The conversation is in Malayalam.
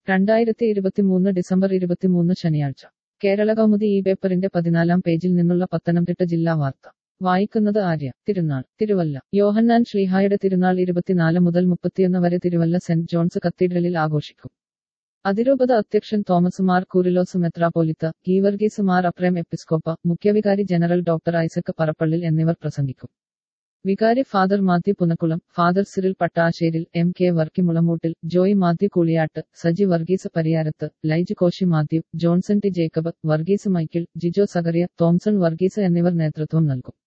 രണ്ടായിരത്തി ഇരുപത്തിമൂന്ന് ഡിസംബർ ഇരുപത്തിമൂന്ന് ശനിയാഴ്ച കേരള കൗമുദി ഈ പേപ്പറിന്റെ പതിനാലാം പേജിൽ നിന്നുള്ള പത്തനംതിട്ട ജില്ലാ വാർത്ത വായിക്കുന്നത് ആര്യ തിരുനാൾ തിരുവല്ല യോഹന്നാൻ ശ്രീഹായുടെ തിരുനാൾ ഇരുപത്തിനാല് മുതൽ മുപ്പത്തിയൊന്ന് വരെ തിരുവല്ല സെന്റ് ജോൺസ് കത്തീഡ്രലിൽ ആഘോഷിക്കും അതിരൂപത അധ്യക്ഷൻ തോമസ് മാർ കൂറിലോസ് മെത്രാപോലിത്ത ഗീവർഗീസ് മാർ അപ്രേം എപ്പിസ്കോപ്പ മുഖ്യവികാരി ജനറൽ ഡോക്ടർ ഐസക് പറപ്പള്ളിൽ എന്നിവർ പ്രസംഗിക്കും വികാരി father Mathew Punakkulam father Cyril Pattasseril M K Varkey Mulamoottil Joy Mathew Kooliyattu Saji Varghese Pariyarath Laij Koshy Mathew Johnson T Jacob Varghese Michael Jijo Zacharia Thomson Varghese എന്നിവർ നേതൃത്വം നൽകും